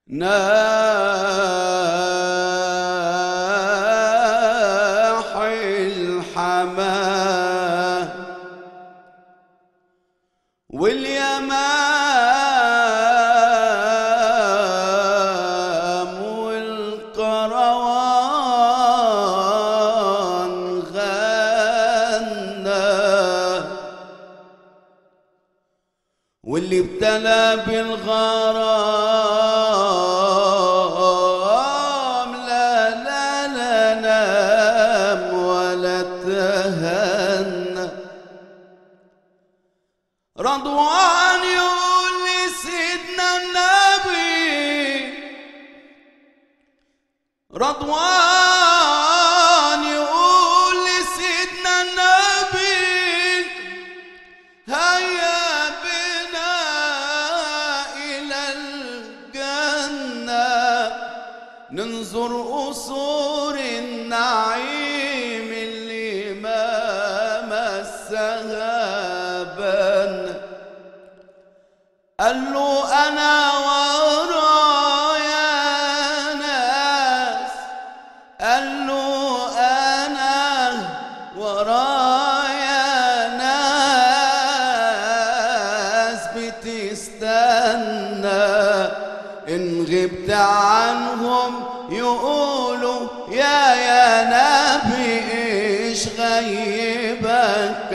ناح الحماه واليمام والقروان غنى واللي ابتلى بالغرام لا لا لا نام ولا تهنى رضوان يقول لسيدنا النبي رضوان يقول لسيدنا النبي هيا بنا إلى الجنة ننظر قصور النعيم اللي ما مسها بنا قال له أنا ورايا ناس قال له أنا ورايا ناس بتستنى إن غبت عنهم يقولوا يا يا نبي إيش غيبك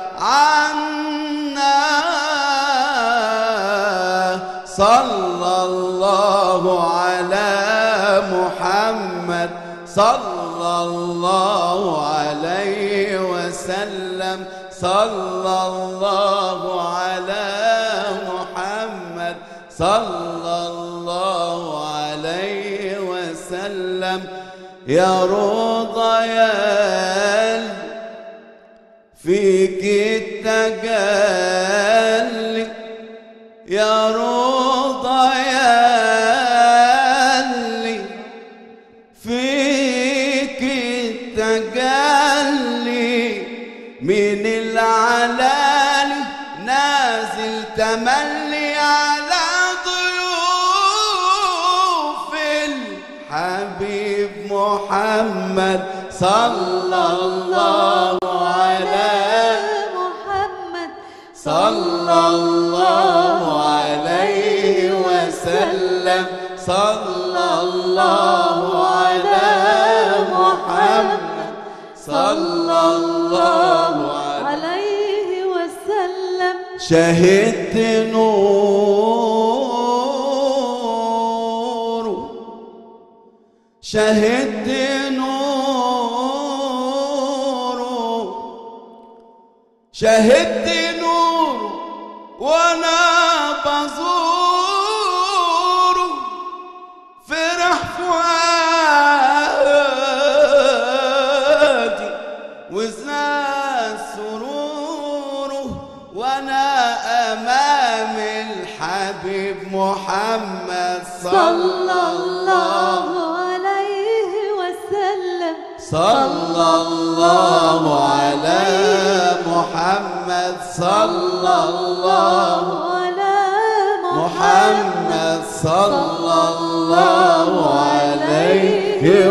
عنا صلى الله على محمد صلى الله عليه وسلم صلى الله على محمد صلى الله عليه وسلم يا روضة يا فيك التجلي يا روضة ياللي فيك التجلي من العلالي نازل تملي على ضيوف الحبيب محمد صلى الله عليه محمد صلى الله عليه وسلم صلى الله على محمد صلى الله عليه عليه وسلم شهدت نوره شهدت نوره شهدت نوره وانا بزوره فرح فؤادي وزاد سروره وانا امام الحبيب محمد صلى الله عليه وسلم صلى الله على محمد صلى الله على محمد صلى الله عليه